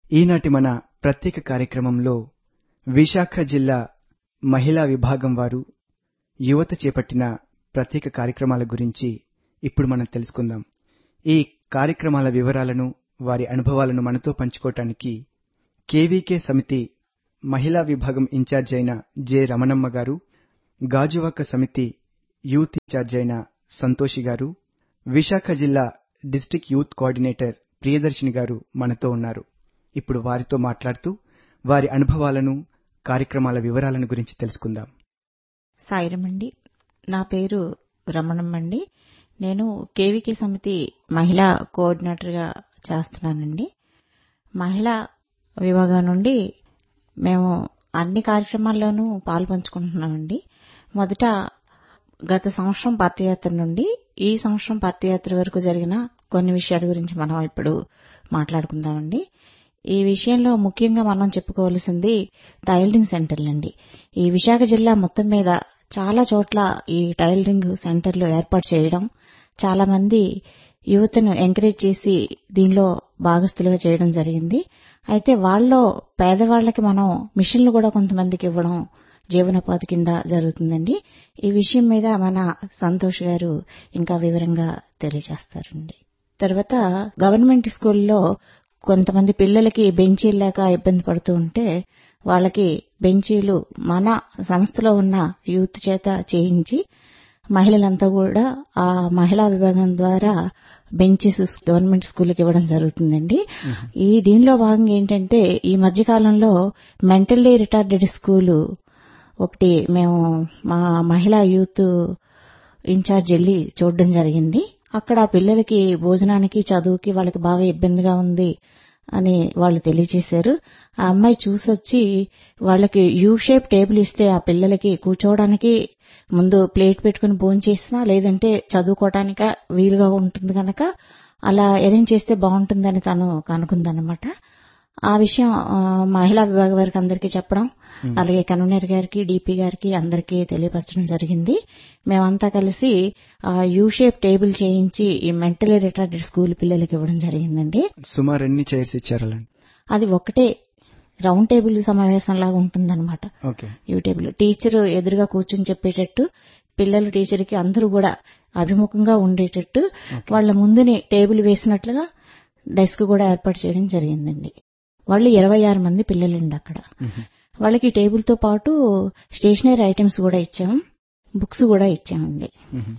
ఈనాటి మన ప్రత్యేక కార్యక్రమంలో విశాఖ జిల్లా మహిళా విభాగం వారు యువత చేపట్టిన ప్రత్యేక కార్యక్రమాల గురించి ఇప్పుడు మనం తెలుసుకుందాం ఈ కార్యక్రమాల వివరాలను వారి అనుభవాలను మనతో పంచుకోవటానికి కేవీకే సమితి మహిళా విభాగం ఇన్ఛార్జ్ అయిన జె రమణమ్మ గారు గాజువాక సమితి యూత్ ఇన్ఛార్జ్ అయిన సంతోషి గారు విశాఖ జిల్లా డిస్టిక్ యూత్ కోఆర్డినేటర్ ప్రియదర్శిని గారు మనతో ఉన్నారు ఇప్పుడు వారితో మాట్లాడుతూ వారి అనుభవాలను కార్యక్రమాల వివరాలను గురించి తెలుసుకుందాం సాయిరమండి నా పేరు రమణమ్మండి నేను కేవీకే సమితి మహిళా కోఆర్డినేటర్గా చేస్తున్నానండి మహిళా విభాగం నుండి మేము అన్ని కార్యక్రమాల్లోనూ పాలు పంచుకుంటున్నామండి మొదట గత సంవత్సరం పార్థయాత్ర నుండి ఈ సంవత్సరం పార్థయాత్ర వరకు జరిగిన కొన్ని విషయాల గురించి మనం ఇప్పుడు మాట్లాడుకుందామండి ఈ విషయంలో ముఖ్యంగా మనం చెప్పుకోవాల్సింది టైలరింగ్ సెంటర్లండి ఈ విశాఖ జిల్లా మొత్తం మీద చాలా చోట్ల ఈ టైలరింగ్ సెంటర్లు ఏర్పాటు చేయడం చాలా మంది యువతను ఎంకరేజ్ చేసి దీనిలో భాగస్థులుగా చేయడం జరిగింది అయితే వాళ్ళలో పేదవాళ్లకి మనం మిషన్లు కూడా కొంతమందికి ఇవ్వడం జీవనోపాధి కింద జరుగుతుందండి ఈ విషయం మీద మన సంతోష్ గారు ఇంకా వివరంగా తెలియజేస్తారండి తర్వాత గవర్నమెంట్ స్కూల్లో కొంతమంది పిల్లలకి బెంచీలు లేక ఇబ్బంది పడుతూ ఉంటే వాళ్ళకి బెంచీలు మన సంస్థలో ఉన్న యూత్ చేత చేయించి మహిళలంతా కూడా ఆ మహిళా విభాగం ద్వారా బెంచెస్ గవర్నమెంట్ స్కూల్కి ఇవ్వడం జరుగుతుందండి ఈ దీనిలో భాగంగా ఏంటంటే ఈ మధ్యకాలంలో మెంటల్లీ రిటార్డెడ్ స్కూలు ఒకటి మేము మా మహిళా యూత్ ఇన్ఛార్జ్ వెళ్ళి చూడడం జరిగింది అక్కడ పిల్లలకి భోజనానికి చదువుకి వాళ్ళకి బాగా ఇబ్బందిగా ఉంది అని వాళ్ళు తెలియజేశారు ఆ అమ్మాయి చూసొచ్చి వాళ్ళకి యూ షేప్ టేబుల్ ఇస్తే ఆ పిల్లలకి కూర్చోవడానికి ముందు ప్లేట్ పెట్టుకుని భోజనం చేసినా లేదంటే చదువుకోవటానిక వీలుగా ఉంటుంది కనుక అలా అరేంజ్ చేస్తే బాగుంటుందని తను కనుకుందనమాట ఆ విషయం మహిళా విభాగ వారికి అందరికీ చెప్పడం అలాగే కన్వీనర్ గారికి డిపి గారికి అందరికీ తెలియపరచడం జరిగింది మేమంతా కలిసి ఆ యూ షేప్ టేబుల్ చేయించి ఈ మెంటలీ రిటార్డెడ్ స్కూల్ పిల్లలకి ఇవ్వడం జరిగిందండి సుమారు ఎన్ని చైర్స్ ఇచ్చారు అది ఒకటే రౌండ్ టేబుల్ సమావేశం లాగా ఉంటుందన్నమాట ఓకే యూ టేబుల్ టీచర్ ఎదురుగా కూర్చొని చెప్పేటట్టు పిల్లలు టీచర్కి అందరూ కూడా అభిముఖంగా ఉండేటట్టు వాళ్ళ ముందుని టేబుల్ వేసినట్లుగా డెస్క్ కూడా ఏర్పాటు చేయడం జరిగిందండి వాళ్ళు ఇరవై ఆరు మంది పిల్లలండి అక్కడ వాళ్ళకి టేబుల్ తో పాటు స్టేషనరీ ఐటమ్స్ కూడా ఇచ్చాం బుక్స్ కూడా ఇచ్చామండి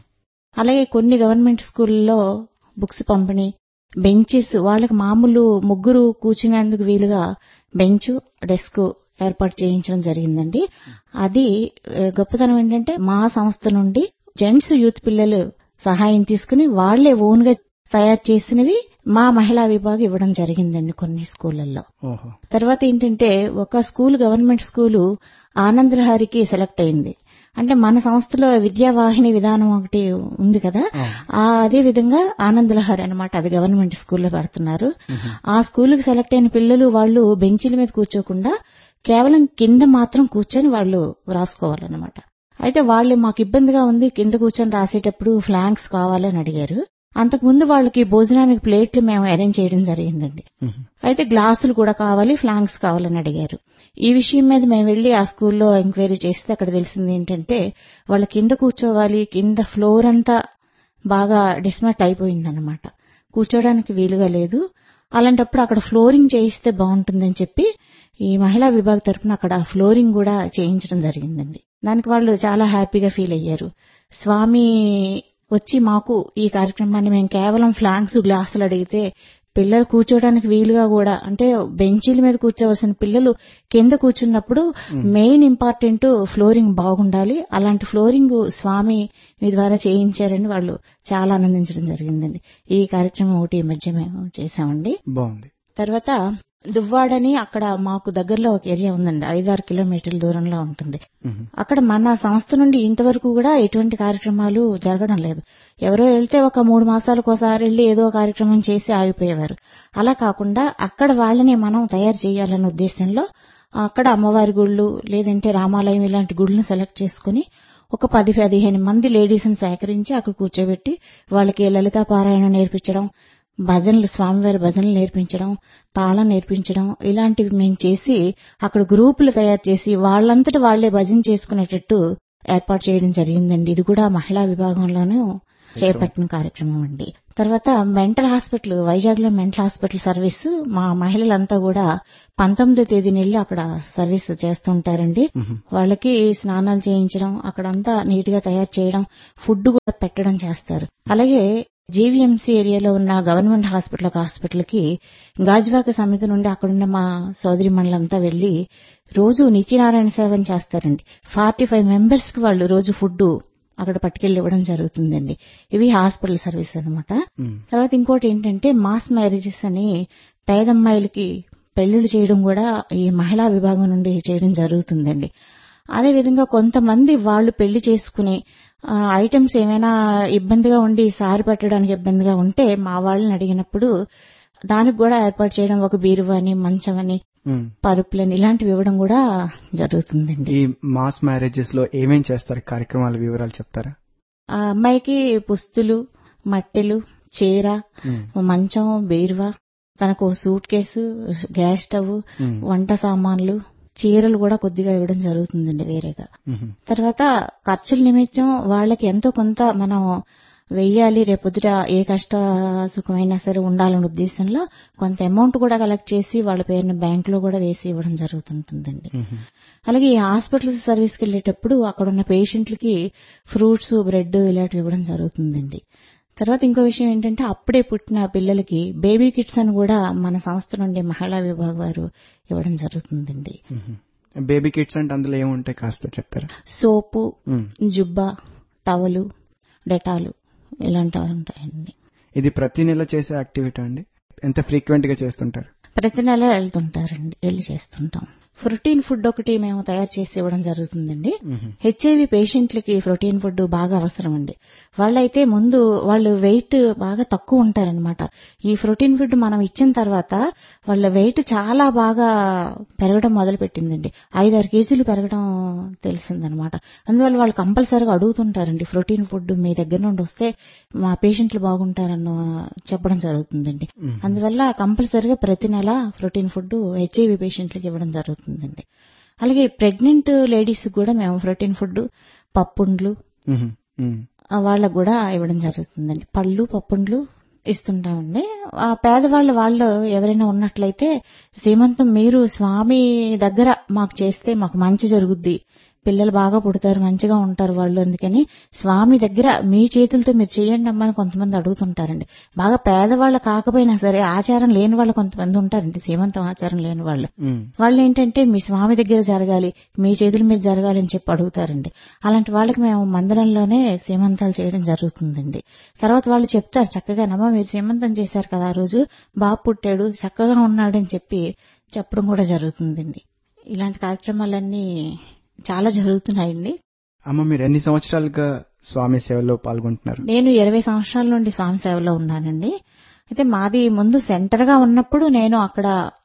అలాగే కొన్ని గవర్నమెంట్ స్కూల్లో బుక్స్ పంపిణీ బెంచెస్ వాళ్ళకి మామూలు ముగ్గురు కూర్చునేందుకు వీలుగా బెంచ్ డెస్క్ ఏర్పాటు చేయించడం జరిగిందండి అది గొప్పతనం ఏంటంటే మా సంస్థ నుండి జెంట్స్ యూత్ పిల్లలు సహాయం తీసుకుని వాళ్లే ఓన్ గా తయారు చేసినవి మా మహిళా విభాగం ఇవ్వడం జరిగిందండి కొన్ని స్కూళ్లలో తర్వాత ఏంటంటే ఒక స్కూల్ గవర్నమెంట్ స్కూలు ఆనందలహారికి సెలెక్ట్ అయింది అంటే మన సంస్థలో విద్యావాహిని విధానం ఒకటి ఉంది కదా ఆ అదే విధంగా ఆనందలహరి అనమాట అది గవర్నమెంట్ స్కూల్లో పెడుతున్నారు ఆ స్కూల్కి సెలెక్ట్ అయిన పిల్లలు వాళ్ళు బెంచీల మీద కూర్చోకుండా కేవలం కింద మాత్రం కూర్చొని వాళ్ళు రాసుకోవాలన్నమాట అయితే వాళ్ళు మాకు ఇబ్బందిగా ఉంది కింద కూర్చొని రాసేటప్పుడు ఫ్లాంక్స్ కావాలని అడిగారు అంతకుముందు వాళ్ళకి భోజనానికి ప్లేట్లు మేము అరేంజ్ చేయడం జరిగిందండి అయితే గ్లాసులు కూడా కావాలి ఫ్లాంక్స్ కావాలని అడిగారు ఈ విషయం మీద మేము వెళ్లి ఆ స్కూల్లో ఎంక్వైరీ చేస్తే అక్కడ తెలిసింది ఏంటంటే వాళ్ళ కింద కూర్చోవాలి కింద ఫ్లోర్ అంతా బాగా డిస్మెట్ అయిపోయిందన్నమాట కూర్చోడానికి వీలుగా లేదు అలాంటప్పుడు అక్కడ ఫ్లోరింగ్ చేయిస్తే బాగుంటుందని చెప్పి ఈ మహిళా విభాగ తరపున అక్కడ ఫ్లోరింగ్ కూడా చేయించడం జరిగిందండి దానికి వాళ్ళు చాలా హ్యాపీగా ఫీల్ అయ్యారు స్వామి వచ్చి మాకు ఈ కార్యక్రమాన్ని మేము కేవలం ఫ్లాంక్స్ గ్లాసులు అడిగితే పిల్లలు కూర్చోడానికి వీలుగా కూడా అంటే బెంచీల మీద కూర్చోవలసిన పిల్లలు కింద కూర్చున్నప్పుడు మెయిన్ ఇంపార్టెంట్ ఫ్లోరింగ్ బాగుండాలి అలాంటి ఫ్లోరింగ్ స్వామి మీ ద్వారా చేయించారని వాళ్ళు చాలా ఆనందించడం జరిగిందండి ఈ కార్యక్రమం ఒకటి ఈ మధ్య మేము చేశామండి బాగుంది తర్వాత దువ్వాడని అక్కడ మాకు దగ్గరలో ఒక ఏరియా ఉందండి ఐదారు కిలోమీటర్ల దూరంలో ఉంటుంది అక్కడ మన సంస్థ నుండి ఇంతవరకు కూడా ఎటువంటి కార్యక్రమాలు జరగడం లేదు ఎవరో వెళ్తే ఒక మూడు మాసాలకు ఒకసారి వెళ్లి ఏదో కార్యక్రమం చేసి ఆగిపోయేవారు అలా కాకుండా అక్కడ వాళ్ళని మనం తయారు చేయాలన్న ఉద్దేశంలో అక్కడ అమ్మవారి గుళ్ళు లేదంటే రామాలయం ఇలాంటి గుళ్ళని సెలెక్ట్ చేసుకుని ఒక పది పదిహేను మంది లేడీస్ని సేకరించి అక్కడ కూర్చోబెట్టి వాళ్ళకి లలితా పారాయణం నేర్పించడం భజనలు స్వామివారి భజనలు నేర్పించడం తాళం నేర్పించడం ఇలాంటివి మేము చేసి అక్కడ గ్రూపులు తయారు చేసి వాళ్ళంతట వాళ్లే భజన చేసుకునేటట్టు ఏర్పాటు చేయడం జరిగిందండి ఇది కూడా మహిళా విభాగంలోనూ చేపట్టిన కార్యక్రమం అండి తర్వాత మెంటల్ హాస్పిటల్ వైజాగ్ లో మెంటల్ హాస్పిటల్ సర్వీస్ మా మహిళలంతా కూడా పంతొమ్మిదో తేదీని వెళ్ళి అక్కడ సర్వీస్ చేస్తుంటారండి వాళ్ళకి స్నానాలు చేయించడం అక్కడంతా నీట్ గా తయారు చేయడం ఫుడ్ కూడా పెట్టడం చేస్తారు అలాగే జీవీఎంసీ ఏరియాలో ఉన్న గవర్నమెంట్ హాస్పిటల్ ఒక హాస్పిటల్ కి గాజువాక సమితి నుండి అక్కడున్న మా సోదరి మండలంతా వెళ్లి రోజు నిత్యనారాయణ సేవను చేస్తారండి ఫార్టీ ఫైవ్ మెంబర్స్ కి వాళ్ళు రోజు ఫుడ్ అక్కడ పట్టుకెళ్లి ఇవ్వడం జరుగుతుందండి ఇవి హాస్పిటల్ సర్వీస్ అనమాట తర్వాత ఇంకోటి ఏంటంటే మాస్ మ్యారేజెస్ అని పేదమ్మాయిలకి పెళ్లిళ్ళు చేయడం కూడా ఈ మహిళా విభాగం నుండి చేయడం జరుగుతుందండి అదేవిధంగా కొంతమంది వాళ్ళు పెళ్లి చేసుకుని ఐటమ్స్ ఏమైనా ఇబ్బందిగా ఉండి సారి పెట్టడానికి ఇబ్బందిగా ఉంటే మా వాళ్ళని అడిగినప్పుడు దానికి కూడా ఏర్పాటు చేయడం ఒక బీరువాని మంచమని పరుపులని ఇలాంటివి ఇవ్వడం కూడా జరుగుతుందండి ఈ మాస్ మ్యారేజెస్ లో ఏమేం చేస్తారు కార్యక్రమాల వివరాలు చెప్తారా ఆ అమ్మాయికి పుస్తులు మట్టెలు చీర మంచం బీరువా తనకు సూట్ కేసు గ్యాస్ స్టవ్ వంట సామాన్లు చీరలు కూడా కొద్దిగా ఇవ్వడం జరుగుతుందండి వేరేగా తర్వాత ఖర్చుల నిమిత్తం వాళ్ళకి ఎంతో కొంత మనం వెయ్యాలి రేపొద్దుట ఏ కష్ట సుఖమైనా సరే ఉండాలనే ఉద్దేశంలో కొంత అమౌంట్ కూడా కలెక్ట్ చేసి వాళ్ళ పేరుని బ్యాంక్ లో కూడా వేసి ఇవ్వడం జరుగుతుంటుందండి అలాగే ఈ హాస్పిటల్ సర్వీస్ కి వెళ్లేటప్పుడు అక్కడ ఉన్న పేషెంట్లకి ఫ్రూట్స్ బ్రెడ్ ఇలాంటివి ఇవ్వడం జరుగుతుందండి తర్వాత ఇంకో విషయం ఏంటంటే అప్పుడే పుట్టిన పిల్లలకి బేబీ కిట్స్ అని కూడా మన సంస్థ నుండి మహిళా విభాగ వారు ఇవ్వడం జరుగుతుందండి బేబీ కిట్స్ అంటే అందులో ఏముంటాయి కాస్త చెప్తారా సోపు జుబ్బా టవలు డెటాలు ఇలాంటివి ఉంటాయండి ఇది ప్రతి నెల చేసే యాక్టివిటీ అండి ఎంత ఫ్రీక్వెంట్ గా చేస్తుంటారు ప్రతి నెల వెళ్తుంటారండి వెళ్ళి చేస్తుంటాం ప్రోటీన్ ఫుడ్ ఒకటి మేము తయారు చేసి ఇవ్వడం జరుగుతుందండి హెచ్ఐవి పేషెంట్లకి ప్రోటీన్ ఫుడ్ బాగా అవసరం అండి వాళ్ళైతే ముందు వాళ్ళు వెయిట్ బాగా తక్కువ ఉంటారనమాట ఈ ప్రోటీన్ ఫుడ్ మనం ఇచ్చిన తర్వాత వాళ్ళ వెయిట్ చాలా బాగా పెరగడం మొదలు పెట్టిందండి ఐదారు కేజీలు పెరగడం తెలిసిందనమాట అందువల్ల వాళ్ళు కంపల్సరీగా అడుగుతుంటారండి ప్రోటీన్ ఫుడ్ మీ దగ్గర నుండి వస్తే మా పేషెంట్లు బాగుంటారన్న చెప్పడం జరుగుతుందండి అందువల్ల కంపల్సరీగా ప్రతి నెల ప్రోటీన్ ఫుడ్ హెచ్ఐవి పేషెంట్లకి ఇవ్వడం జరుగుతుందండి అలాగే ప్రెగ్నెంట్ లేడీస్ కూడా మేము ప్రోటీన్ ఫుడ్ పప్పుండ్లు వాళ్ళకు కూడా ఇవ్వడం జరుగుతుందండి పళ్ళు పప్పుండ్లు ఇస్తుంటామండి ఆ పేదవాళ్ళు వాళ్ళు ఎవరైనా ఉన్నట్లయితే సీమంతం మీరు స్వామి దగ్గర మాకు చేస్తే మాకు మంచి జరుగుద్ది పిల్లలు బాగా పుడతారు మంచిగా ఉంటారు వాళ్ళు అందుకని స్వామి దగ్గర మీ చేతులతో మీరు చేయండి అమ్మని కొంతమంది అడుగుతుంటారండి బాగా పేదవాళ్ళు కాకపోయినా సరే ఆచారం లేని వాళ్ళు కొంతమంది ఉంటారండి సీమంతం ఆచారం లేని వాళ్ళు వాళ్ళు ఏంటంటే మీ స్వామి దగ్గర జరగాలి మీ చేతుల మీద జరగాలి అని చెప్పి అడుగుతారండి అలాంటి వాళ్ళకి మేము మందిరంలోనే సీమంతాలు చేయడం జరుగుతుందండి తర్వాత వాళ్ళు చెప్తారు చక్కగా నమ్మ మీరు సీమంతం చేశారు కదా ఆ రోజు బాబు పుట్టాడు చక్కగా ఉన్నాడు అని చెప్పి చెప్పడం కూడా జరుగుతుందండి ఇలాంటి కార్యక్రమాలన్నీ చాలా జరుగుతున్నాయండి అమ్మ మీరు ఎన్ని సంవత్సరాలుగా స్వామి సేవలో పాల్గొంటున్నారు నేను ఇరవై సంవత్సరాల నుండి స్వామి సేవలో ఉన్నానండి అయితే మాది ముందు సెంటర్ గా ఉన్నప్పుడు నేను అక్కడ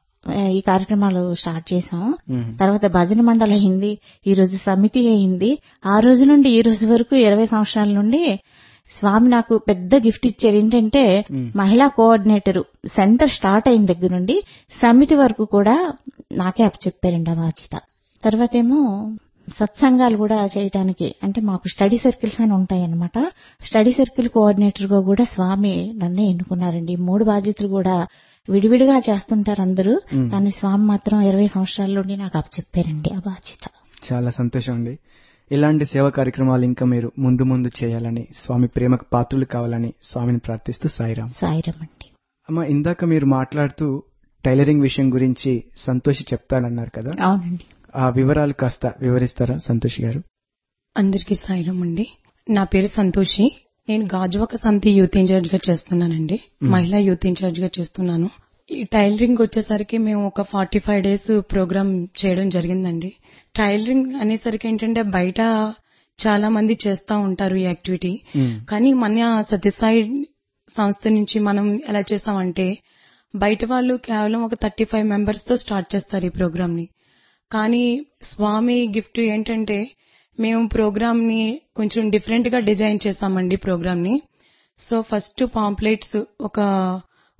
ఈ కార్యక్రమాలు స్టార్ట్ చేశాము తర్వాత భజన మండలి అయింది ఈ రోజు సమితి అయింది ఆ రోజు నుండి ఈ రోజు వరకు ఇరవై సంవత్సరాల నుండి స్వామి నాకు పెద్ద గిఫ్ట్ ఇచ్చారు ఏంటంటే మహిళా కోఆర్డినేటర్ సెంటర్ స్టార్ట్ అయిన దగ్గర నుండి సమితి వరకు కూడా నాకే అప్పచెప్పారండి ఆ బాధ్యత తర్వాత ఏమో సత్సంగాలు కూడా చేయడానికి అంటే మాకు స్టడీ సర్కిల్స్ అని ఉంటాయన్నమాట స్టడీ సర్కిల్ కోఆర్డినేటర్ గా కూడా స్వామి నన్నే ఎన్నుకున్నారండి మూడు బాధ్యతలు కూడా విడివిడిగా చేస్తుంటారు అందరూ కానీ స్వామి మాత్రం ఇరవై సంవత్సరాల నుండి నాకు అప్పచెప్పారండి ఆ బాధ్యత చాలా సంతోషం అండి ఇలాంటి సేవా కార్యక్రమాలు ఇంకా మీరు ముందు ముందు చేయాలని స్వామి ప్రేమకు పాత్రులు కావాలని స్వామిని ప్రార్థిస్తూ సాయిరాం సాయిరాం అండి అమ్మ ఇందాక మీరు మాట్లాడుతూ టైలరింగ్ విషయం గురించి సంతోషి చెప్తానన్నారు కదా అవునండి ఆ వివరాలు కాస్త వివరిస్తారా సంతోష్ గారు అందరికీ సాయిరం అండి నా పేరు సంతోషి నేను గాజువాక సమితి యూత్ ఇన్ఛార్జ్ గా చేస్తున్నానండి మహిళా యూత్ ఇన్ఛార్జ్ గా చేస్తున్నాను ఈ టైలరింగ్ వచ్చేసరికి మేము ఒక ఫార్టీ ఫైవ్ డేస్ ప్రోగ్రామ్ చేయడం జరిగిందండి టైలరింగ్ అనేసరికి ఏంటంటే బయట చాలా మంది చేస్తా ఉంటారు ఈ యాక్టివిటీ కానీ మన సత్యసాయి సంస్థ నుంచి మనం ఎలా చేసామంటే బయట వాళ్ళు కేవలం ఒక థర్టీ ఫైవ్ మెంబర్స్ తో స్టార్ట్ చేస్తారు ఈ ప్రోగ్రామ్ ని కానీ స్వామి గిఫ్ట్ ఏంటంటే మేము ప్రోగ్రామ్ ని కొంచెం డిఫరెంట్ గా డిజైన్ చేసామండి ప్రోగ్రామ్ ని సో ఫస్ట్ పాంప్లెట్స్ ఒక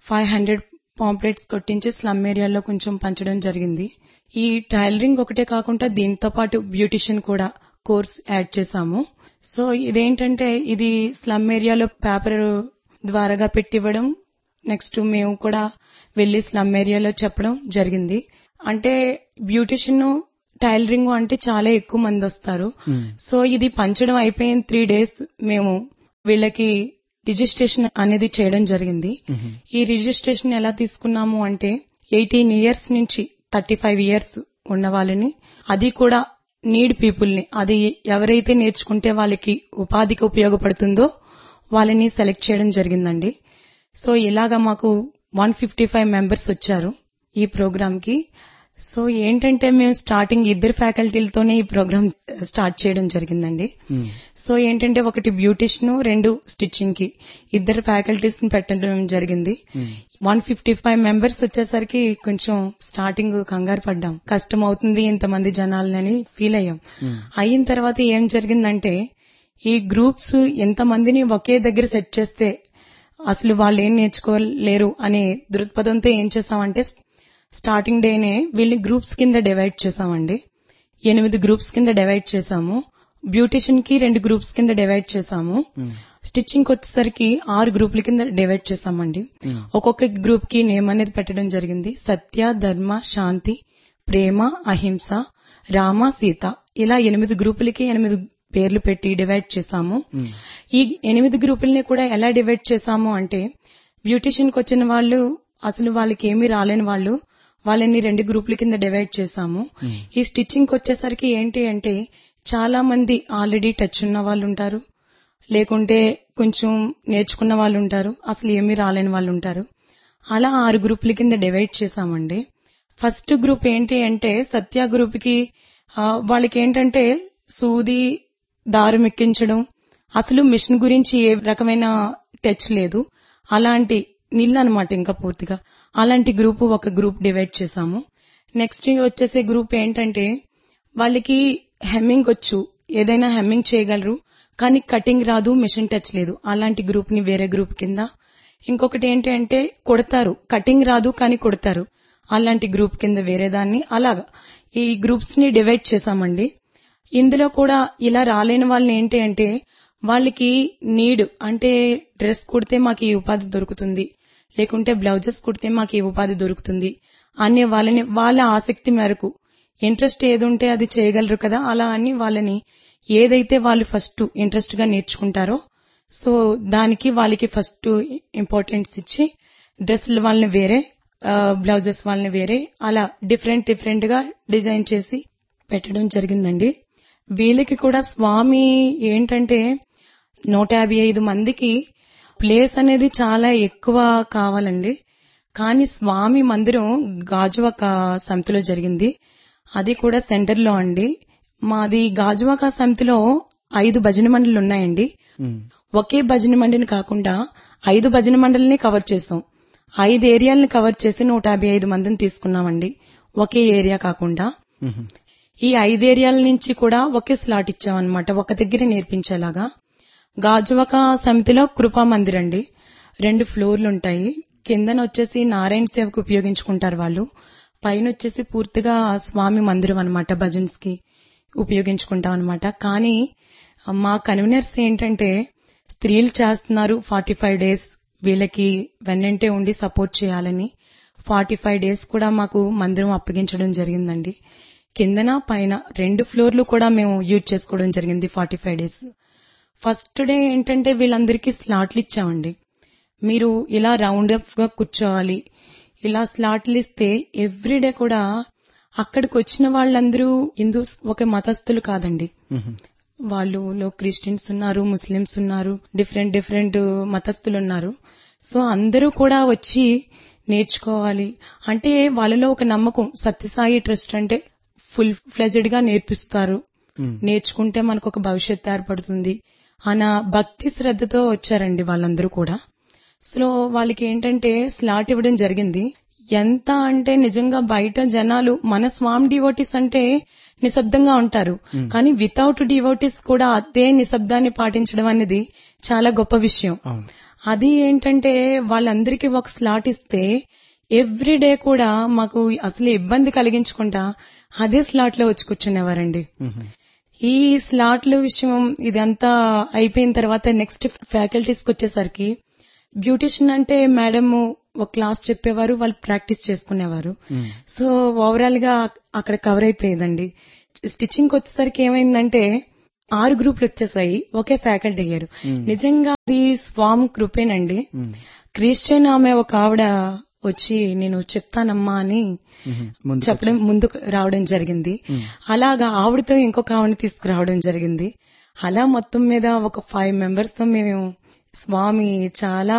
ఫైవ్ హండ్రెడ్ పాంప్లెట్స్ కొట్టించి స్లమ్ ఏరియాలో కొంచెం పంచడం జరిగింది ఈ టైలరింగ్ ఒకటే కాకుండా దీంతో పాటు బ్యూటిషియన్ కూడా కోర్స్ యాడ్ చేశాము సో ఇదేంటంటే ఇది స్లమ్ ఏరియాలో పేపర్ ద్వారాగా పెట్టివ్వడం నెక్స్ట్ మేము కూడా వెళ్లి స్లమ్ ఏరియాలో చెప్పడం జరిగింది అంటే బ్యూటిషియన్ టైలరింగ్ అంటే చాలా ఎక్కువ మంది వస్తారు సో ఇది పంచడం అయిపోయిన త్రీ డేస్ మేము వీళ్ళకి రిజిస్ట్రేషన్ అనేది చేయడం జరిగింది ఈ రిజిస్ట్రేషన్ ఎలా తీసుకున్నాము అంటే ఎయిటీన్ ఇయర్స్ నుంచి థర్టీ ఫైవ్ ఇయర్స్ ఉన్న వాళ్ళని అది కూడా నీడ్ పీపుల్ ని అది ఎవరైతే నేర్చుకుంటే వాళ్ళకి ఉపాధికి ఉపయోగపడుతుందో వాళ్ళని సెలెక్ట్ చేయడం జరిగిందండి సో ఇలాగా మాకు వన్ ఫిఫ్టీ ఫైవ్ మెంబర్స్ వచ్చారు ఈ ప్రోగ్రామ్ కి సో ఏంటంటే మేము స్టార్టింగ్ ఇద్దరు ఫ్యాకల్టీలతోనే ఈ ప్రోగ్రామ్ స్టార్ట్ చేయడం జరిగిందండి సో ఏంటంటే ఒకటి బ్యూటిషియన్ రెండు స్టిచ్చింగ్ కి ఇద్దరు ఫ్యాకల్టీస్ ని పెట్టడం జరిగింది వన్ ఫిఫ్టీ ఫైవ్ మెంబర్స్ వచ్చేసరికి కొంచెం స్టార్టింగ్ కంగారు పడ్డాం కష్టం అవుతుంది ఇంతమంది జనాలని ఫీల్ అయ్యాం అయిన తర్వాత ఏం జరిగిందంటే ఈ గ్రూప్స్ ఎంతమందిని ఒకే దగ్గర సెట్ చేస్తే అసలు వాళ్ళు ఏం నేర్చుకోలేరు అనే దృక్పథంతో ఏం చేసామంటే స్టార్టింగ్ డేనే వీళ్ళని గ్రూప్స్ కింద డివైడ్ చేసామండి ఎనిమిది గ్రూప్స్ కింద డివైడ్ చేసాము బ్యూటిషియన్ కి రెండు గ్రూప్స్ కింద డివైడ్ చేసాము స్టిచ్చింగ్ వచ్చేసరికి ఆరు గ్రూపుల కింద డివైడ్ చేసామండి ఒక్కొక్క గ్రూప్ కి నేమ్ అనేది పెట్టడం జరిగింది సత్య ధర్మ శాంతి ప్రేమ అహింస రామ సీత ఇలా ఎనిమిది గ్రూపులకి ఎనిమిది పేర్లు పెట్టి డివైడ్ చేసాము ఈ ఎనిమిది గ్రూపుల్ని కూడా ఎలా డివైడ్ చేసాము అంటే బ్యూటిషియన్ కి వచ్చిన వాళ్ళు అసలు వాళ్ళకి ఏమీ రాలేని వాళ్ళు వాళ్ళని రెండు గ్రూపుల కింద డివైడ్ చేసాము ఈ స్టిచ్చింగ్ వచ్చేసరికి ఏంటి అంటే చాలా మంది ఆల్రెడీ టచ్ ఉన్న వాళ్ళు ఉంటారు లేకుంటే కొంచెం నేర్చుకున్న వాళ్ళు ఉంటారు అసలు ఏమీ రాలేని వాళ్ళు ఉంటారు అలా ఆరు గ్రూపుల కింద డివైడ్ చేసామండి ఫస్ట్ గ్రూప్ ఏంటి అంటే సత్య గ్రూప్ కి ఆ, వాళ్ళకి ఏంటంటే సూది దారం ఎక్కించడం అసలు మిషన్ గురించి ఏ రకమైన టచ్ లేదు అలాంటి నీళ్ళు అనమాట ఇంకా పూర్తిగా అలాంటి గ్రూప్ ఒక గ్రూప్ డివైడ్ చేసాము నెక్స్ట్ వచ్చేసే గ్రూప్ ఏంటంటే వాళ్ళకి హెమ్మింగ్ వచ్చు ఏదైనా హెమ్మింగ్ చేయగలరు కానీ కటింగ్ రాదు మిషన్ టచ్ లేదు అలాంటి గ్రూప్ ని వేరే గ్రూప్ కింద ఇంకొకటి ఏంటి అంటే కొడతారు కటింగ్ రాదు కానీ కొడతారు అలాంటి గ్రూప్ కింద వేరే దాన్ని అలాగా ఈ గ్రూప్స్ ని డివైడ్ చేసామండి ఇందులో కూడా ఇలా రాలేని వాళ్ళని ఏంటి అంటే వాళ్ళకి నీడ్ అంటే డ్రెస్ కుడితే మాకు ఈ ఉపాధి దొరుకుతుంది లేకుంటే బ్లౌజెస్ కుడితే మాకు ఈ ఉపాధి దొరుకుతుంది అనే వాళ్ళని వాళ్ళ ఆసక్తి మేరకు ఇంట్రెస్ట్ ఏది ఉంటే అది చేయగలరు కదా అలా అని వాళ్ళని ఏదైతే వాళ్ళు ఫస్ట్ ఇంట్రెస్ట్ గా నేర్చుకుంటారో సో దానికి వాళ్ళకి ఫస్ట్ ఇంపార్టెన్స్ ఇచ్చి డ్రెస్సులు వాళ్ళని వేరే బ్లౌజెస్ వాళ్ళని వేరే అలా డిఫరెంట్ డిఫరెంట్ గా డిజైన్ చేసి పెట్టడం జరిగిందండి వీళ్ళకి కూడా స్వామి ఏంటంటే నూట యాభై ఐదు మందికి ప్లేస్ అనేది చాలా ఎక్కువ కావాలండి కానీ స్వామి మందిరం గాజువాక సమితిలో జరిగింది అది కూడా సెంటర్ లో అండి మాది గాజువాక సమితిలో ఐదు భజన మండలి ఉన్నాయండి ఒకే భజన మండలిని కాకుండా ఐదు భజన మండలిని కవర్ చేసాం ఐదు ఏరియాలను కవర్ చేసి నూట యాభై ఐదు మందిని తీసుకున్నామండి ఒకే ఏరియా కాకుండా ఈ ఐదు ఏరియాల నుంచి కూడా ఒకే స్లాట్ ఇచ్చామన్నమాట ఒక దగ్గర నేర్పించేలాగా గాజువక సమితిలో కృపా మందిర్ అండి రెండు ఫ్లోర్లు ఉంటాయి కిందన వచ్చేసి నారాయణ సేవకు ఉపయోగించుకుంటారు వాళ్ళు పైన వచ్చేసి పూర్తిగా స్వామి మందిరం అనమాట భజన్స్ కి ఉపయోగించుకుంటాం అనమాట కానీ మా కన్వీనర్స్ ఏంటంటే స్త్రీలు చేస్తున్నారు ఫార్టీ ఫైవ్ డేస్ వీళ్ళకి వెన్నంటే ఉండి సపోర్ట్ చేయాలని ఫార్టీ ఫైవ్ డేస్ కూడా మాకు మందిరం అప్పగించడం జరిగిందండి కిందన పైన రెండు ఫ్లోర్లు కూడా మేము యూజ్ చేసుకోవడం జరిగింది forty five days first day ఏంటంటే వీళ్ళందరికీ స్లాట్లు ఇచ్చామండి మీరు ఇలా రౌండ్ అప్ గా కూర్చోవాలి ఇలా స్లాట్లు ఇస్తే ఎవ్రీడే కూడా అక్కడికి వచ్చిన వాళ్ళందరూ హిందూస్ ఒక మతస్థులు కాదండి వాళ్ళు లో క్రిస్టియన్స్ ఉన్నారు ముస్లిమ్స్ ఉన్నారు డిఫరెంట్ డిఫరెంట్ మతస్థులు ఉన్నారు సో అందరూ కూడా వచ్చి నేర్చుకోవాలి అంటే వాళ్ళలో ఒక నమ్మకం సత్యసాయి ట్రస్ట్ అంటే ఫుల్ ఫ్లెజెడ్ గా నేర్పిస్తారు నేర్చుకుంటే మనకు ఒక భవిష్యత్తు ఏర్పడుతుంది అన్న భక్తి శ్రద్ధతో వచ్చారండి వాళ్ళందరూ కూడా సో వాళ్ళకి ఏంటంటే స్లాట్ ఇవ్వడం జరిగింది ఎంత అంటే నిజంగా బయట జనాలు మన స్వామి డివోటీస్ అంటే నిశ్శబ్దంగా ఉంటారు కానీ వితౌట్ డివోటీస్ కూడా అదే నిశ్శబ్దాన్ని పాటించడం అనేది చాలా గొప్ప విషయం అవును అది ఏంటంటే వాళ్ళందరికీ ఒక స్లాట్ ఇస్తే ఎవ్రీ డే కూడా మాకు అసలు ఇబ్బంది కలిగించకుండా అదే స్లాట్ లో వచ్చి కూర్చునేవారండి మ్మ్. ఈ స్లాట్ల విషయం ఇదంతా అయిపోయిన తర్వాత నెక్స్ట్ ఫ్యాకల్టీస్ కి వచ్చేసరికి బ్యూటిషియన్ అంటే మేడం ఒక క్లాస్ చెప్పేవారు వాళ్ళు ప్రాక్టీస్ చేసుకునేవారు మ్మ్. సో ఓవరాల్ గా అక్కడ కవర్ అయిపోయేదండి స్టిచ్చింగ్ వచ్చేసరికి ఏమైందంటే ఆరు గ్రూపులు వచ్చేసాయి ఒకే ఫ్యాకల్టీ అయ్యారు మ్మ్. నిజంగా అది స్వామ్ గ్రూపేనండి మ్మ్. క్రిస్టియన్ ఆమె ఒక ఆవిడ వచ్చి నేను చెప్తానమ్మా అని మ్మ్. ముందుకు చెప్పడం ముందుకు రావడం జరిగింది మ్మ్. అలాగా ఆవిడతో ఇంకొక ఆవిడని తీసుకురావడం జరిగింది అలా మొత్తం మీద ఒక ఫైవ్ మెంబర్స్ తో మేము స్వామి చాలా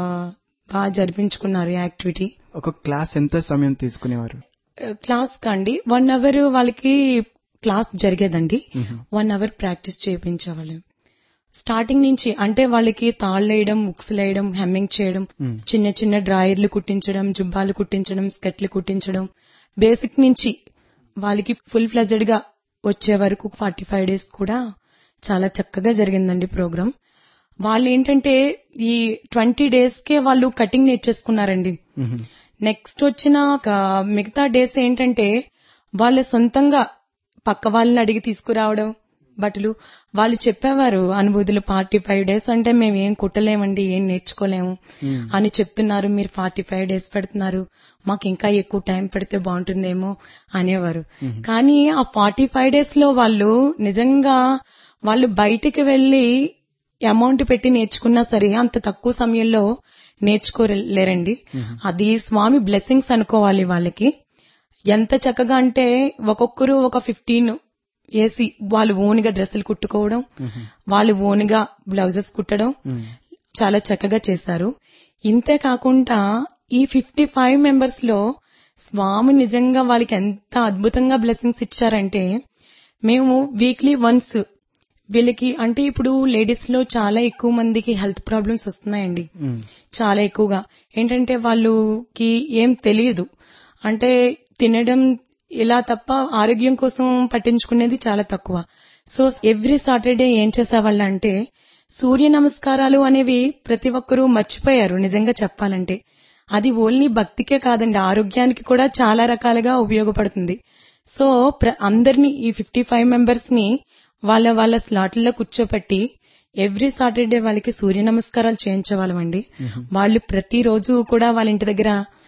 బాగా జరిపించుకున్నారు ఈ యాక్టివిటీ ఒక క్లాస్ ఎంత సమయం తీసుకునేవారు క్లాస్ కండి వన్ అవర్ వాళ్ళకి క్లాస్ జరిగేదండి మ్మ్. వన్ అవర్ ప్రాక్టీస్ చేయించేవాళ్ళం స్టార్టింగ్ నుంచి అంటే వాళ్ళకి తాళ్ళేయడం ముక్స్ వేయడం హెమ్మింగ్ చేయడం మ్మ్. చిన్న చిన్న డ్రాయర్లు కుట్టించడం జుబ్బాలు కుట్టించడం స్కెట్లు కుట్టించడం బేసిక్ నుంచి వాళ్ళకి ఫుల్ ఫ్లెజెడ్ గా వచ్చే వరకు ఫార్టీ ఫైవ్ డేస్ కూడా చాలా చక్కగా జరిగిందండి ప్రోగ్రామ్ వాళ్ళు ఏంటంటే ఈ ట్వంటీ డేస్ కే వాళ్ళు కటింగ్ నేర్చేసుకున్నారండి మ్మ్. నెక్స్ట్ వచ్చిన ఒక మిగతా డేస్ ఏంటంటే వాళ్ళ సొంతంగా పక్క వాళ్ళని అడిగి తీసుకురావడం బట్టలు వాళ్ళు చెప్పేవారు అనుభూతులు ఫార్టీ ఫైవ్ డేస్ అంటే మేము ఏం కుట్టలేమండి ఏం నేర్చుకోలేము మ్మ్. అని చెప్తున్నారు మీరు ఫార్టీ ఫైవ్ డేస్ పెడుతున్నారు మాకు ఇంకా ఎక్కువ టైం పెడితే బాగుంటుందేమో అనేవారు మ్మ్. కానీ ఆ ఫార్టీ ఫైవ్ డేస్ లో వాళ్ళు నిజంగా వాళ్ళు వెళ్లి అమౌంట్ పెట్టి నేర్చుకున్నా సరే అంత తక్కువ సమయంలో నేర్చుకోలేరండి మ్మ్. అది స్వామి బ్లెస్సింగ్స్ అనుకోవాలి వాళ్ళకి ఎంత చక్కగా అంటే ఒక్కొక్కరు ఒక ఫిఫ్టీన్ వేసి వాళ్ళు ఓన్గా డ్రెస్సులు కుట్టుకోవడం మ్మ్. వాళ్ళు ఓన్గా బ్లౌజెస్ కుట్టడం మ్మ్. చాలా చక్కగా చేశారు ఇంతే కాకుండా ఈ ఫిఫ్టీ ఫైవ్ మెంబర్స్ లో స్వామి నిజంగా వాళ్ళకి ఎంత అద్భుతంగా బ్లెస్సింగ్స్ ఇచ్చారంటే మేము వీక్లీ వన్స్ వీళ్ళకి అంటే ఇప్పుడు లేడీస్ లో చాలా ఎక్కువ మందికి హెల్త్ ప్రాబ్లమ్స్ వస్తున్నాయండి మ్మ్. చాలా ఎక్కువగా ఏంటంటే వాళ్ళకి ఏం తెలియదు అంటే తినడం ఇలా తప్ప ఆరోగ్యం కోసం పట్టించుకునేది చాలా తక్కువ సో ఎవ్రీ సాటర్డే ఏం చేసేవాళ్ళంటే సూర్య నమస్కారాలు అనేవి ప్రతి ఒక్కరూ మర్చిపోయారు నిజంగా చెప్పాలంటే అది ఓన్లీ భక్తికే కాదండి ఆరోగ్యానికి కూడా చాలా రకాలుగా ఉపయోగపడుతుంది సో ప్ర- అందరినీ ఈ ఫిఫ్టీ ఫైవ్ మెంబర్స్ ని వాళ్ళ వాళ్ళ స్లాట్లలో కూర్చోపెట్టి ఎవ్రీ సాటర్డే వాళ్ళకి సూర్య నమస్కారాలు చేయించేవాళ్ళమండి వాళ్ళు ప్రతిరోజు కూడా వాళ్ళ ఇంటి దగ్గర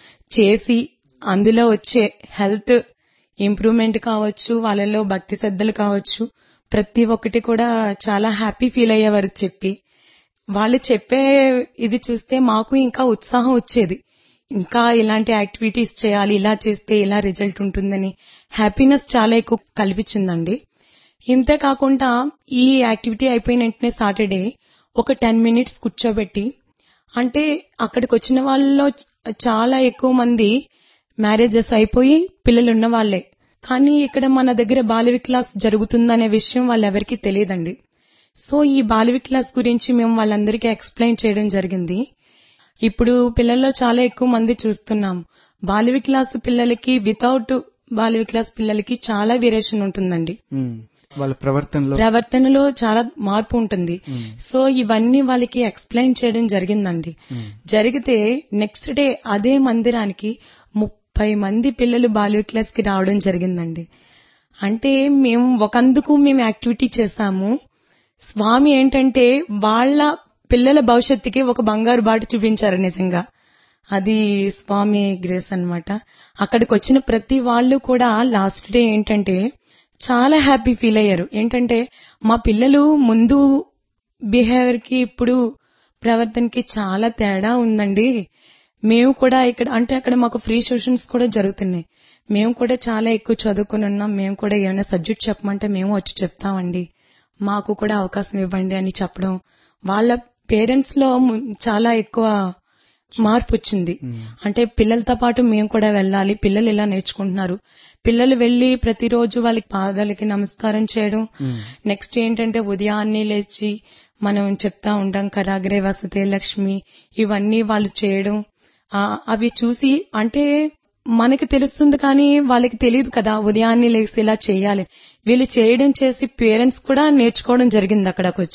చేసి అందులో వచ్చే హెల్త్ ఇంప్రూవ్మెంట్ కావచ్చు వాళ్ళలో భక్తి శ్రద్ధలు కావచ్చు ప్రతి ఒక్కటి కూడా చాలా హ్యాపీ ఫీల్ అయ్యేవారు చెప్పి వాళ్ళు చెప్పే ఇది చూస్తే మాకు ఇంకా ఉత్సాహం వచ్చేది ఇంకా ఇలాంటి యాక్టివిటీస్ చేయాలి ఇలా చేస్తే ఇలా రిజల్ట్ ఉంటుందని హ్యాపీనెస్ చాలా ఎక్కువ కల్పించిందండి ఇంతే కాకుండా ఈ యాక్టివిటీ అయిపోయిన వెంటనే సాటర్డే ఒక టెన్ మినిట్స్ కూర్చోబెట్టి అంటే అక్కడికి వచ్చిన వాళ్ళలో చాలా ఎక్కువ మంది మ్యారేజెస్ అయిపోయి పిల్లలు ఉన్న వాళ్ళే కానీ ఇక్కడ మన దగ్గర బాలవి క్లాస్ జరుగుతుందనే విషయం వాళ్ళెవరికీ తెలియదండి సో ఈ బాలవి క్లాస్ గురించి మేము వాళ్ళందరికీ ఎక్స్ప్లెయిన్ చేయడం జరిగింది ఇప్పుడు పిల్లల్లో చాలా ఎక్కువ మంది చూస్తున్నాం బాలవి క్లాస్ పిల్లలకి వితౌట్ బాలవి క్లాస్ పిల్లలకి చాలా వేరియేషన్ ఉంటుందండి మ్మ్. వాళ్ళ ప్రవర్తనలో ప్రవర్తనలో చాలా మార్పు ఉంటుంది మ్మ్. సో ఇవన్నీ వాళ్ళకి ఎక్స్ప్లెయిన్ చేయడం జరిగిందండి మ్మ్. జరిగితే నెక్స్ట్ డే అదే మందిరానికి ముప్పై మంది పిల్లలు బాల్య క్లాస్ కి రావడం జరిగిందండి అంటే మేము ఒకందుకు మేము యాక్టివిటీ చేశాము స్వామి ఏంటంటే వాళ్ళ పిల్లల భవిష్యత్తుకి ఒక బంగారు బాట చూపించారు నిజంగా అది స్వామి గ్రేస్ అన్నమాట అక్కడికి వచ్చిన ప్రతి వాళ్ళు కూడా లాస్ట్ డే ఏంటంటే చాలా హ్యాపీ ఫీల్ అయ్యారు ఏంటంటే మా పిల్లలు ముందు బిహేవియర్ కి ఇప్పుడు ప్రవర్తనకి చాలా తేడా ఉందండి మేము కూడా ఇక్కడ అంటే అక్కడ మాకు ఫ్రీ సెషన్స్ కూడా జరుగుతున్నాయి మేము కూడా చాలా ఎక్కువ చదువుకుని ఉన్నాం మేము కూడా ఏమైనా సబ్జెక్ట్ చెప్పమంటే మేము వచ్చి చెప్తామండి మాకు కూడా అవకాశం ఇవ్వండి అని చెప్పడం వాళ్ళ పేరెంట్స్ లో ము- చాలా ఎక్కువ మార్పు వచ్చింది మ్మ్. అంటే పిల్లలతో పాటు మేము కూడా వెళ్ళాలి పిల్లలు ఇలా నేర్చుకుంటున్నారు పిల్లలు వెళ్లి ప్రతిరోజు వాళ్ళకి పాదాలకి నమస్కారం చేయడం మ్మ్. నెక్స్ట్ ఏంటంటే ఉదయాన్నే లేచి మనం చెప్తా ఉంటాం కరాగ్రే వసతే లక్ష్మి ఇవన్నీ వాళ్ళు చేయడం ఆ, అవి చూసి అంటే మనకి తెలుస్తుంది కానీ వాళ్ళకి తెలియదు కదా ఉదయాన్నే లేచి ఇలా చేయాలి వీళ్ళు చేయడం చేసి పేరెంట్స్ కూడా నేర్చుకోవడం జరిగింది అక్కడికి వచ్చి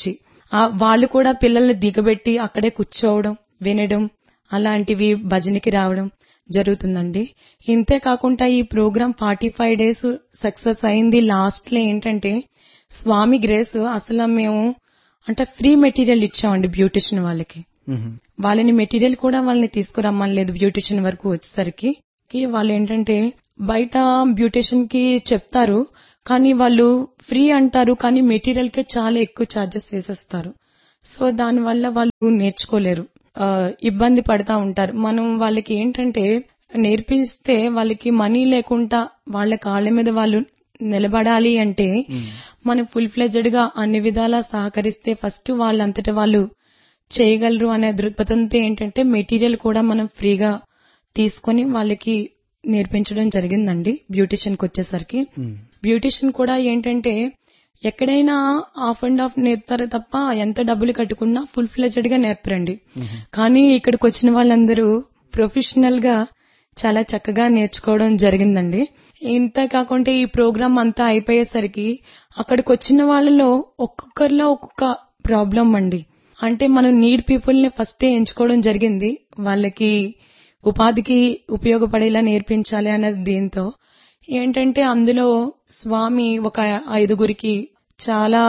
ఆ వాళ్ళు కూడా పిల్లల్ని దిగబెట్టి అక్కడే కూర్చోవడం వినడం అలాంటివి భజనకి రావడం జరుగుతుందండి ఇంతే కాకుండా ఈ programme forty five days success అయింది లాస్ట్ లో ఏంటంటే స్వామి గ్రేస్ అసలు మేము అంటే ఫ్రీ మెటీరియల్ ఇచ్చామండి బ్యూటిషియన్ వాళ్ళకి మ్మ్. వాళ్ళని మెటీరియల్ కూడా వాళ్ళని తీసుకురమ్మని లేదు బ్యూటిషియన్ వరకు వచ్చేసరికి కి వాళ్ళు ఏంటంటే బయట బ్యూటిషియన్ కి చెప్తారు కానీ వాళ్ళు ఫ్రీ అంటారు కానీ మెటీరియల్ కి చాలా ఎక్కువ ఛార్జెస్ వేసేస్తారు సో దానివల్ల వాళ్ళు నేర్చుకోలేరు ఆ, ఇబ్బంది పడతా ఉంటారు మనం వాళ్ళకి ఏంటంటే నేర్పిస్తే వాళ్ళకి మనీ లేకుండా వాళ్ళ కాళ్ళ మీద వాళ్ళు నిలబడాలి అంటే మ్మ్. మనం ఫుల్ ఫ్లెజ్డ్ గా అన్ని విధాలా సహకరిస్తే ఫస్ట్ వాళ్ళంతట వాళ్ళు చేయగలరు అనే దృక్పథంతో ఏంటంటే మెటీరియల్ కూడా మనం ఫ్రీగా తీసుకొని వాళ్ళకి నేర్పించడం జరిగిందండి బ్యూటిషియన్ కి వచ్చేసరికి మ్మ్. బ్యూటిషియన్ కూడా ఏంటంటే ఎక్కడైనా ఆఫ్ అండ్ ఆఫ్ నేర్పుతారు తప్ప ఎంత డబ్బులు కట్టుకున్నా ఫుల్ ఫ్లెజ్డ్ గా నేర్పరండి మ్మ్. కానీ ఇక్కడికి వచ్చిన వాళ్ళందరూ ప్రొఫెషనల్ గా చాలా చక్కగా నేర్చుకోవడం జరిగిందండి ఇంత కాకుండా ఈ ప్రోగ్రామ్ అంతా అయిపోయేసరికి అక్కడికి వచ్చిన వాళ్ళలో ఒక్కొక్కరిలో ఒక్కొక్క ప్రాబ్లం అండి అంటే మనం నీడ్ పీపుల్ ని ఫస్టే ఎంచుకోవడం జరిగింది వాళ్ళకి ఉపాధికి ఉపయోగపడేలా నేర్పించాలి అన్నది దీంతో ఏంటంటే అందులో స్వామి ఒక ఐదుగురికి చాలా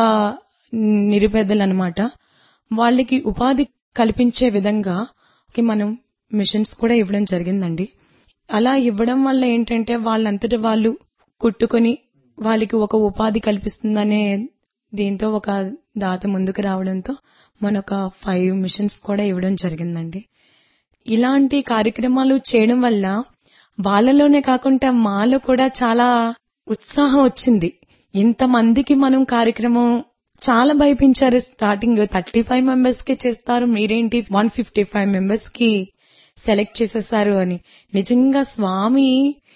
నిరుపేదలు అనమాట వాళ్ళకి ఉపాధి కల్పించే విధంగా కి మనం మిషన్స్ కూడా ఇవ్వడం జరిగిందండి అలా ఇవ్వడం వల్ల ఏంటంటే వాళ్ళంతటి వాళ్ళు కుట్టుకొని వాళ్ళకి ఒక ఉపాధి కల్పిస్తుందనే దీంతో ఒక దాత ముందుకు రావడంతో మన ఒక ఫైవ్ మిషన్స్ కూడా ఇవ్వడం జరిగిందండి ఇలాంటి కార్యక్రమాలు చేయడం వల్ల వాళ్ళలోనే కాకుండా మాలో కూడా చాలా ఉత్సాహం వచ్చింది ఇంతమందికి మనం కార్యక్రమం చాలా భయపించారు స్టార్టింగ్ థర్టీ ఫైవ్ మెంబర్స్ కి చేస్తారు మీరేంటి వన్ ఫిఫ్టీ ఫైవ్ మెంబర్స్ కి సెలెక్ట్ చేసేసారు అని నిజంగా స్వామి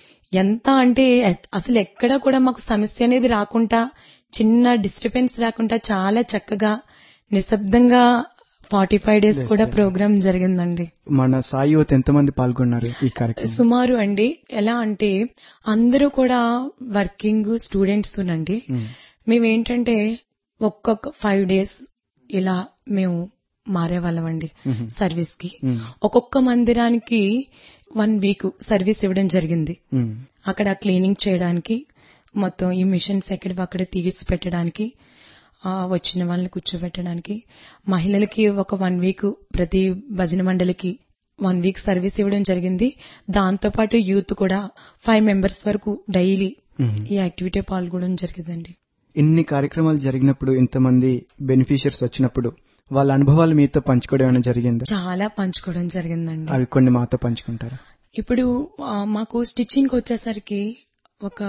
ఎంత అంటే అసలు ఎక్కడ కూడా మాకు సమస్య అనేది రాకుండా చిన్న డిస్టర్బెన్స్ రాకుండా చాలా చక్కగా నిశ్శబ్దంగా ఫార్టీ ఫైవ్ డేస్ Yes, కూడా sir. ప్రోగ్రామ్ జరిగిందండి మన సాయి యువత ఎంతమంది పాల్గొన్నారు ఈ కార్యక్రమం సుమారు అండి ఎలా అంటే అందరూ కూడా వర్కింగ్ స్టూడెంట్స్ నండి మ్మ్. మేమేంటంటే ఒక్కొక్క ఫైవ్ డేస్ ఇలా మేము మారేవాళ్ళమండి మ్మ్. సర్వీస్ కి మ్మ్. ఒక్కొక్క మందిరానికి వన్ వీక్ సర్వీస్ ఇవ్వడం జరిగింది మ్మ్. అక్కడ క్లీనింగ్ చేయడానికి మొత్తం ఈ మిషన్స్ ఎక్కడ అక్కడ తీసి పెట్టడానికి ఆ, వచ్చిన వాళ్ళని కూర్చోబెట్టడానికి మహిళలకి ఒక వన్ వీక్ ప్రతి భజన మండలికి వన్ వీక్ సర్వీస్ ఇవ్వడం జరిగింది దాంతో పాటు యూత్ కూడా ఫైవ్ మెంబర్స్ వరకు డైలీ మ్మ్. ఈ యాక్టివిటీ పాల్గొనడం జరిగిందండి ఇన్ని కార్యక్రమాలు జరిగినప్పుడు ఇంతమంది బెనిఫిషియర్స్ వచ్చినప్పుడు వాళ్ళ అనుభవాలు మీతో పంచుకోవడం ఏమైనా జరిగిందా చాలా పంచుకోవడం జరిగిందండి అవి కొన్ని మాతో పంచుకుంటారా ఇప్పుడు ఆ, మాకు స్టిచ్చింగ్ వచ్చేసరికి ఒక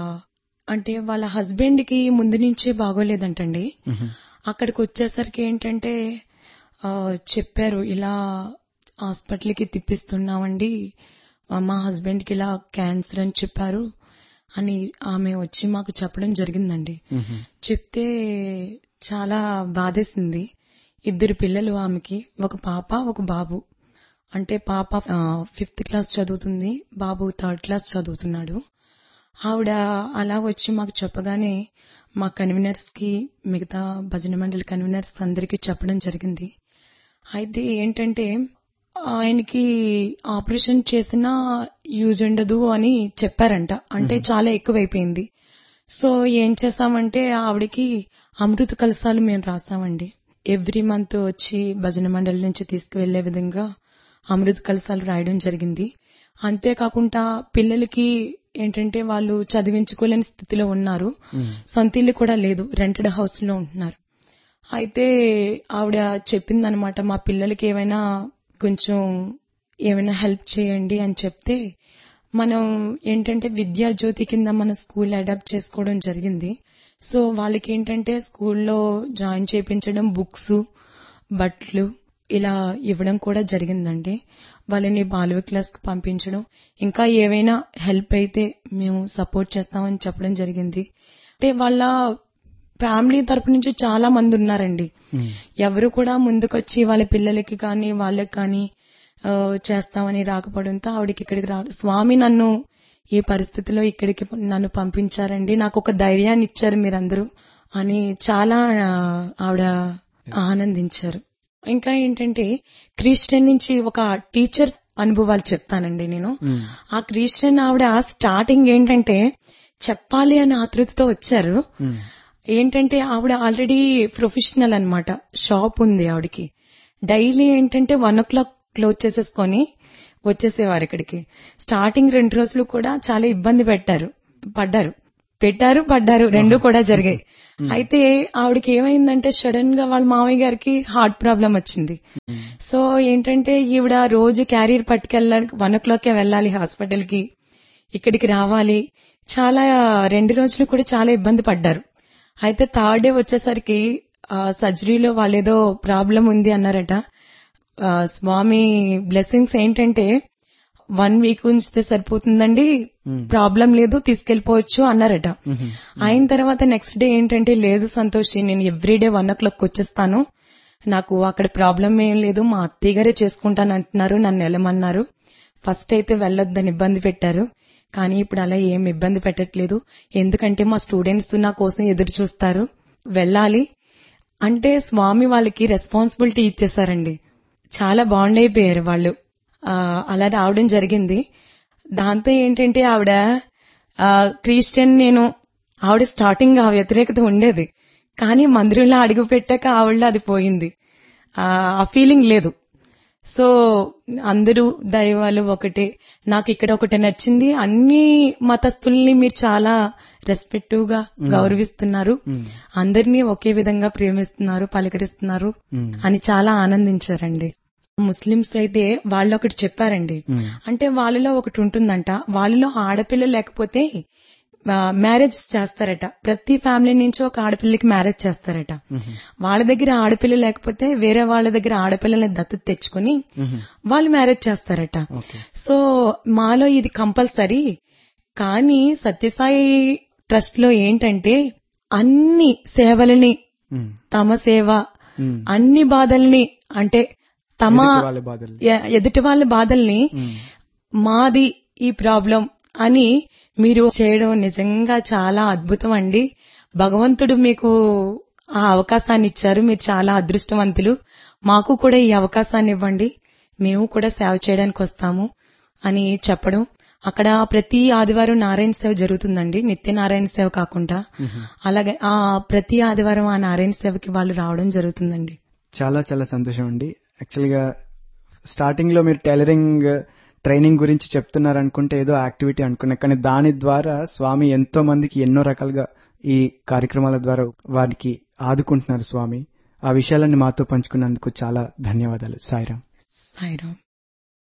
అంటే వాళ్ళ హస్బెండ్ కి ముందు నుంచే బాగోలేదంటండి మ్మ్. అక్కడికి వచ్చేసరికి ఏంటంటే ఆ, చెప్పారు ఇలా హాస్పిటల్కి తిప్పిస్తున్నామండి ఆ, మా హస్బెండ్ కి ఇలా క్యాన్సర్ అని చెప్పారు అని ఆమె వచ్చి మాకు చెప్పడం జరిగిందండి మ్మ్. చెప్తే చాలా బాధేసింది ఇద్దరు పిల్లలు ఆమెకి ఒక పాప ఒక బాబు అంటే పాప ఫిఫ్త్ క్లాస్ చదువుతుంది బాబు థర్డ్ క్లాస్ చదువుతున్నాడు ఆవిడ అలా వచ్చి మాకు చెప్పగానే మా కన్వీనర్స్ కి మిగతా భజన మండలి కన్వీనర్స్ అందరికీ చెప్పడం జరిగింది అయితే ఏంటంటే ఆయనకి ఆపరేషన్ చేసినా యూజ్ ఉండదు అని చెప్పారంట అంటే చాలా ఎక్కువైపోయింది సో ఏం చేసామంటే ఆవిడకి అమృత కలసాలు మేము రాసామండి ఎవ్రీ మంత్ వచ్చి భజన మండలి నుంచి తీసుకువెళ్లే విధంగా అమృత కలసాలు రాయడం జరిగింది అంతేకాకుండా పిల్లలకి ఏంటంటే వాళ్ళు చదివించుకోలేని స్థితిలో ఉన్నారు మ్మ్. సొంత ఇల్లు కూడా లేదు రెంటెడ్ హౌస్ లో ఉంటున్నారు అయితే ఆవిడ చెప్పిందనమాట మా పిల్లలకి ఏమైనా కొంచెం ఏమైనా హెల్ప్ చేయండి అని చెప్తే మనం ఏంటంటే విద్యా జ్యోతి కింద మన స్కూల్ అడాప్ట్ చేసుకోవడం జరిగింది సో వాళ్ళకి ఏంటంటే స్కూల్లో జాయిన్ చేయించడం బుక్స్ బట్టలు ఇలా ఇవ్వడం కూడా జరిగిందండి వాళ్ళని బాలువ క్లాస్ కి పంపించడం ఇంకా ఏవైనా హెల్ప్ అయితే మేము సపోర్ట్ చేస్తామని చెప్పడం జరిగింది అంటే వాళ్ళ ఫ్యామిలీ తరపు నుంచి చాలా మంది ఉన్నారండి మ్మ్. ఎవరు కూడా ముందుకొచ్చి వాళ్ళ పిల్లలకి కానీ వాళ్ళకి కానీ ఆ, చేస్తామని రాకపోవడంతో ఆవిడకి ఇక్కడికి రావడం స్వామి నన్ను ఈ పరిస్థితిలో ఇక్కడికి నన్ను పంపించారండి నాకు ఒక ధైర్యాన్ని ఇచ్చారు మీరందరూ అని చాలా ఆ, ఆవిడ ఆనందించారు ఇంకా ఏంటంటే క్రిస్టియన్ నుంచి ఒక టీచర్ అనుభవాలు చెప్తానండి నేను ఉమ్, ఆ క్రిస్టియన్ ఆవిడ స్టార్టింగ్ ఏంటంటే చెప్పాలి అని ఆతృతతో వచ్చారు ఉమ్, ఏంటంటే ఆవిడ ఆల్రెడీ ప్రొఫెషనల్ అన్నమాట షాప్ ఉంది ఆవిడకి డైలీ ఏంటంటే వన్ ఓ క్లాక్ క్లోజ్ చేసేసుకొని వచ్చేసేవారు ఇక్కడికి స్టార్టింగ్ రెండు రోజులు కూడా చాలా ఇబ్బంది పెట్టారు పడ్డారు పెట్టారు పడ్డారు రెండు కూడా జరిగాయి అయితే ఆవిడకి ఏమైందంటే సడన్ గా వాళ్ళ మామయ్య గారికి హార్ట్ ప్రాబ్లం వచ్చింది ఉమ్, సో ఏంటంటే ఈవిడ రోజు క్యారియర్ పట్టుకెళ్ళడానికి వన్ ఓ క్లాక్ వెళ్ళాలి హాస్పిటల్ కి ఇక్కడికి రావాలి చాలా రెండు రోజులు కూడా చాలా ఇబ్బంది పడ్డారు అయితే థర్డ్ డే వచ్చేసరికి సర్జరీలో వాళ్ళేదో ప్రాబ్లం ఉంది అన్నారట ఆ, స్వామి బ్లెస్సింగ్స్ ఏంటంటే వన్ వీక్ ఉంచితే సరిపోతుందండి ఉమ్, ప్రాబ్లం లేదు తీసుకెళ్లిపోవచ్చు అన్నారట ఉమ్, అయిన తర్వాత నెక్స్ట్ డే ఏంటంటే లేదు సంతోషి నేను ఎవ్రీడే వన్ ఓ క్లాక్ వచ్చేస్తాను నాకు అక్కడ ప్రాబ్లం ఏం లేదు మా అత్తయ్య గారే చేసుకుంటాను అంటున్నారు నన్ను వెళ్ళమన్నారు ఫస్ట్ అయితే వెళ్ళొద్దని ఇబ్బంది పెట్టారు కానీ ఇప్పుడు అలా ఏం ఇబ్బంది పెట్టట్లేదు ఎందుకంటే మా స్టూడెంట్స్ నా కోసం ఎదురు చూస్తారు వెళ్ళాలి అంటే స్వామి వాళ్ళకి రెస్పాన్సిబిలిటీ ఇచ్చేసారండి చాలా బాండ్ అయిపోయారు వాళ్ళు ఆ, అలా రావడం జరిగింది దాంతో ఏంటంటే ఆవిడ ఆ, క్రిస్టియన్ నేను ఆవిడ స్టార్టింగ్ ఆ వ్యతిరేకత ఉండేది కానీ మందిరంలో అడుగు పెట్టాక ఆవిడ అది పోయింది ఆ ఆ ఫీలింగ్ లేదు సో అందరూ దైవాలు ఒకటే నాకు ఇక్కడ ఒకటి నచ్చింది అన్ని మతస్థుల్ని మీరు చాలా రెస్పెక్టివ్ గా గౌరవిస్తున్నారు ఉమ్, అందరినీ ఒకే విధంగా ప్రేమిస్తున్నారు పలకరిస్తున్నారు ఉమ్, అని చాలా ఆనందించారండి ముస్లిమ్స్ అయితే వాళ్ళు ఒకటి చెప్పారండి ఉమ్, అంటే వాళ్ళలో ఒకటి ఉంటుందంట వాళ్ళలో ఆడపిల్ల లేకపోతే మ్యారేజ్ చేస్తారట ప్రతి ఫ్యామిలీ నుంచి ఒక ఆడపిల్లకి మ్యారేజ్ చేస్తారట ఉమ్, వాళ్ళ దగ్గర ఆడపిల్ల లేకపోతే వేరే వాళ్ళ దగ్గర ఆడపిల్లల్ని దత్తత తెచ్చుకొని ఉమ్, వాళ్ళు మ్యారేజ్ చేస్తారట ఓకే సో మాలో ఇది కంపల్సరీ కానీ సత్యసాయి ట్రస్ట్ లో ఏంటంటే అన్ని సేవలని ఉమ్, తమ సేవ ఉమ్, అన్ని బాధల్ని అంటే తమ ఎదుటి వాళ్ళ బాధలు ఎ- ఎదుటి వాళ్ళ బాధల్ని ఉమ్, మాది ఈ ప్రాబ్లం అని మీరు చేయడం నిజంగా చాలా అద్భుతం అండి భగవంతుడు మీకు ఆ అవకాశాన్ని ఇచ్చారు మీరు చాలా అదృష్టవంతులు మాకు కూడా ఈ అవకాశాన్ని ఇవ్వండి మేము కూడా సేవ చేయడానికి వస్తాము అని చెప్పడం అక్కడ ప్రతి ఆదివారం నారాయణ సేవ జరుగుతుందండి నిత్య నారాయణ సేవ కాకుండా ఉమ్. అలాగే ఆ ప్రతి ఆదివారం ఆ నారాయణ సేవకి వాళ్ళు రావడం జరుగుతుందండి చాలా చాలా సంతోషం అండి యాక్చువల్గా స్టార్టింగ్ లో మీరు టైలరింగ్ ట్రైనింగ్ గురించి చెప్తున్నారు అనుకుంటే ఏదో యాక్టివిటీ అనుకున్నా కానీ దాని ద్వారా స్వామి ఎంతో మందికి ఎన్నో రకాలుగా ఈ కార్యక్రమాల ద్వారా వారికి ఆదుకుంటున్నారు స్వామి ఆ విషయాలన్నీ మాతో పంచుకున్నందుకు చాలా ధన్యవాదాలు సాయిరామ్ సాయిరామ్